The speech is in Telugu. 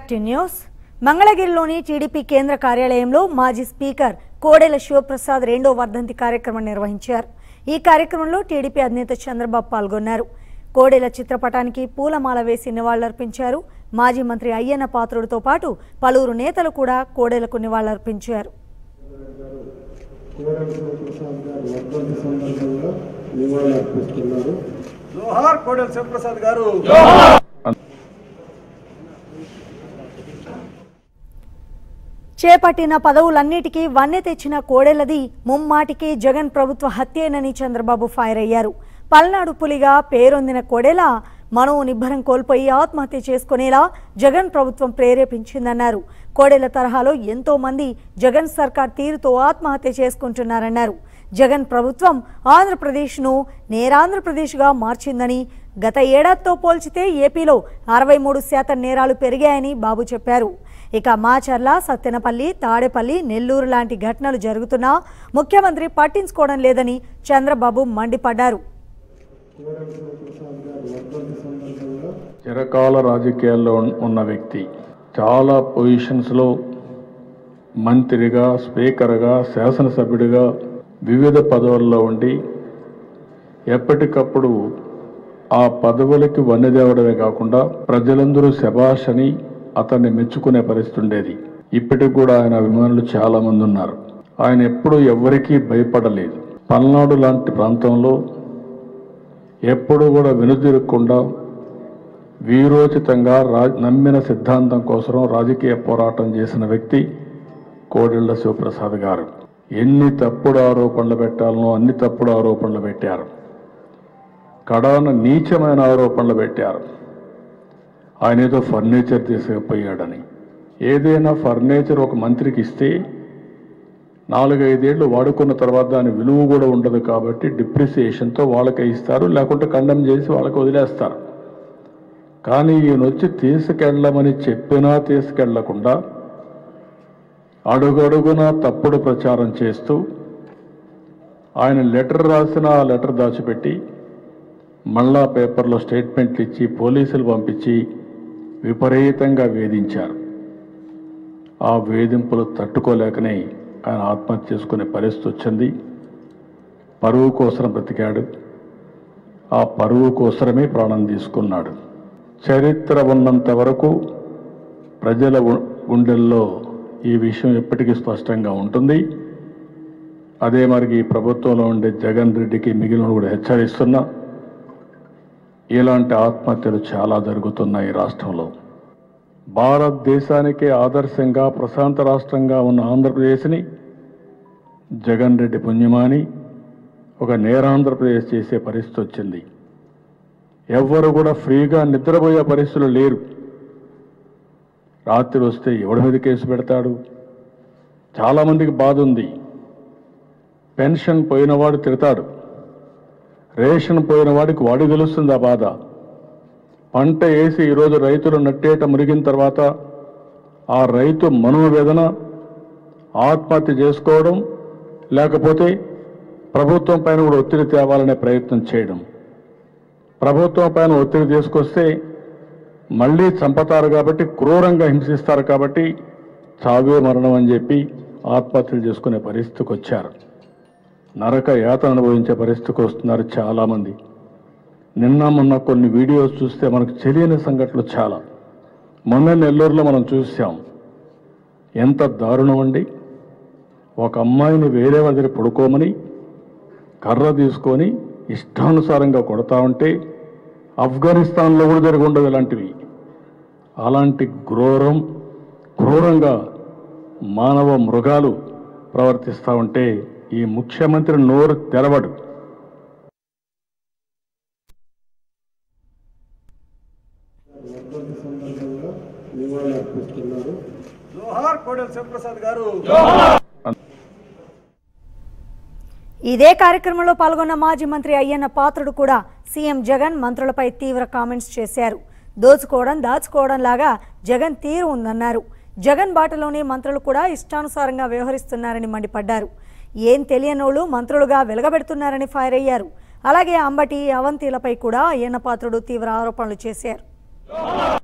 బ్యాక్ టు న్యూస్ మంగళగిరిలోని టీడీపీ కేంద్ర కార్యాలయంలో మాజీ స్పీకర్ కోడెల శివప్రసాద్ రెండో వర్ధంతి కార్యక్రమం నిర్వహించారు ఈ కార్యక్రమంలో టీడీపీ అధినేత చంద్రబాబు పాల్గొన్నారు కోడెల చిత్రపటానికి పూలమాల వేసి నివాళులర్పించారు మాజీ మంత్రి అయ్యన్న పాత్రుడితో పాటు పలువురు నేతలు కూడా కోడెలకు నివాళులర్పించారు కోడెల శివప్రసాద్ గారు వర్ధంతి సందర్భంగా నివాళులు అర్పిస్తున్నారు జోహార్ కోడెల శివప్రసాద్ గారు చేపట్టిన పదవులన్నిటికీ వన్నె తెచ్చిన కోడెలది ముమ్మాటికి జగన్ ప్రభుత్వ హత్యేనని చంద్రబాబు ఫైర్ అయ్యారు పల్నాడు పులిగా పేరొందిన కోడెల మనో నిబ్బరం కోల్పోయి ఆత్మహత్య చేసుకునేలా జగన్ ప్రభుత్వం ప్రేరేపించిందన్నారు కోడెల తరహాలో ఎంతో మంది జగన్ సర్కార్ తీరుతో ఆత్మహత్య చేసుకుంటున్నారన్నారు జగన్ ప్రభుత్వం ఆంధ్రప్రదేశ్ను నేరాంధ్రప్రదేశ్గా మార్చిందని గత ఏడాదితో పోల్చితే ఏపీలో అరవై మూడు శాతం నేరాలు పెరిగాయని బాబు చెప్పారు ఇక మాచర్ల సత్తెనపల్లి తాడేపల్లి నెల్లూరు లాంటి ఘటనలు జరుగుతున్నా ముఖ్యమంత్రి పట్టించుకోవడం లేదని చంద్రబాబు మండిపడ్డారు కోడెల శివప్రసాద్ గారు వర్ధంతి సందర్భంగా చిరకాల రాజకీయాల్లో ఉన్- ఉన్న వ్యక్తి చాలా పొజిషన్స్లో మంత్రిగా స్పీకర్గా శాసనసభ్యుడిగా వివిధ పదవుల్లో ఉండి ఎప్పటికప్పుడు ఆ పదవులకి వన్నెదేవడమే కాకుండా ప్రజలందరూ శబాష్ అని అతన్ని మెచ్చుకునే పరిస్థితి ఉండేది ఇప్పటికి కూడా ఆయన అభిమానులు చాలా మంది ఉన్నారు ఆయన ఎప్పుడూ ఎవరికీ భయపడలేదు పల్నాడు లాంటి ప్రాంతంలో ఎప్పుడూ కూడా వెనుదిరగకుండా వీరోచితంగా రా నమ్మిన సిద్ధాంతం కోసం రాజకీయ పోరాటం చేసిన వ్యక్తి కోడెళ్ల శివప్రసాద్ గారు ఎన్ని తప్పుడు ఆరోపణలు పెట్టాలనో అన్ని తప్పుడు ఆరోపణలు పెట్టారు కడాన నీచమైన ఆరోపణలు పెట్టారు ఆయన ఏదో ఫర్నిచర్ తీసుకుపోయాడని ఏదైనా ఫర్నిచర్ ఒక మంత్రికి ఇస్తే నాలుగైదేళ్లు వాడుకున్న తర్వాత దాని విలువ కూడా ఉండదు కాబట్టి డిప్రిసియేషన్తో వాళ్ళకే ఇస్తారు లేకుంటే కండెమ్ చేసి వాళ్ళకి వదిలేస్తారు కానీ ఈయన వచ్చి తీసుకెళ్ళమని చెప్పినా తీసుకెళ్లకుండా అడుగడుగునా తప్పుడు ప్రచారం చేస్తూ ఆయన లెటర్ రాసిన ఆ లెటర్ దాచిపెట్టి మళ్ళా పేపర్లో స్టేట్మెంట్లు ఇచ్చి పోలీసులు పంపించి విపరీతంగా వేధించారు ఆ వేధింపులు తట్టుకోలేకనే ఆయన ఆత్మహత్య చేసుకునే పరిస్థితి వచ్చింది పరువు కోసం బ్రతికాడు ఆ పరువు కోసమే ప్రాణం తీసుకున్నాడు చరిత్ర ఉన్నంత వరకు ప్రజల గు- గుండెల్లో ఈ విషయం ఎప్పటికీ స్పష్టంగా ఉంటుంది అదే మరి ఈ ప్రభుత్వంలో ఉండే జగన్ రెడ్డికి మిగిలిన కూడా హెచ్చరిస్తున్నా ఇలాంటి ఆత్మహత్యలు చాలా జరుగుతున్నాయి ఈ రాష్ట్రంలో భారతదేశానికే ఆదర్శంగా ప్రశాంత రాష్ట్రంగా ఉన్న ఆంధ్రప్రదేశ్ని జగన్ రెడ్డి పుణ్యమాని ఒక నేరాంధ్రప్రదేశ్ చేసే పరిస్థితి వచ్చింది ఎవ్వరు కూడా ఫ్రీగా నిద్రపోయే పరిస్థితులు లేరు రాత్రి వస్తే ఎవడి మీద కేసు పెడతాడు చాలామందికి బాధ ఉంది పెన్షన్ పోయినవాడు తిడతాడు రేషన్ పోయిన వాడికి వాడు గెలుస్తుంది ఆ బాధ పంట వేసి ఈరోజు రైతులు నట్టేట మురిగిన తర్వాత ఆ రైతు మనోవేదన ఆత్మహత్య చేసుకోవడం లేకపోతే ప్రభుత్వం పైన కూడా ఒత్తిడి తేవాలనే ప్రయత్నం చేయడం ప్రభుత్వం పైన ఒత్తిడి తీసుకొస్తే మళ్ళీ చంపతారు కాబట్టి క్రూరంగా హింసిస్తారు కాబట్టి చావే మరణం అని చెప్పి ఆత్మహత్యలు చేసుకునే పరిస్థితికి వచ్చారు నరక యాతన అనుభవించే పరిస్థితికి వస్తున్నారు చాలామంది నిన్న మొన్న కొన్ని వీడియోస్ చూస్తే మనకు తెలియని సంఘటనలు చాలా మొన్న నెల్లూరులో మనం చూసాం ఎంత దారుణం అండి ఒక అమ్మాయిని వేరే వదిలి పడుకోమని కర్ర తీసుకొని ఇష్టానుసారంగా కొడతా ఉంటే ఆఫ్ఘనిస్తాన్లో కూడా జరిగి ఉండదు ఇలాంటివి అలాంటి క్రూరం క్రూరంగా మానవ మృగాలు ప్రవర్తిస్తూ ఉంటే ఈ ముఖ్యమంత్రి నోరు తెరవడు వర్ధంతి సందర్భంగా నివాళులు అర్పిస్తున్నారు జోహార్ కోడెల శివప్రసాద్ గారు ఇదే కార్యక్రమంలో పాల్గొన్న మాజీ మంత్రి అయ్యన్న పాత్రుడు కూడా సీఎం జగన్ మంత్రులపై తీవ్ర కామెంట్స్ చేశారు దోచుకోవడం దాచుకోవడం లాగా జగన్ తీరు ఉందన్నారు జగన్ బాటలోనే మంత్రులు కూడా ఇష్టానుసారంగా వ్యవహరిస్తున్నారని మండిపడ్డారు ఏం తెలియనోళ్ళు మంత్రులుగా వెలగబెడుతున్నారని ఫైర్ అయ్యారు అలాగే అంబటి అవంతిలపై కూడా అయ్యన్న పాత్రుడు తీవ్ర ఆరోపణలు చేశారు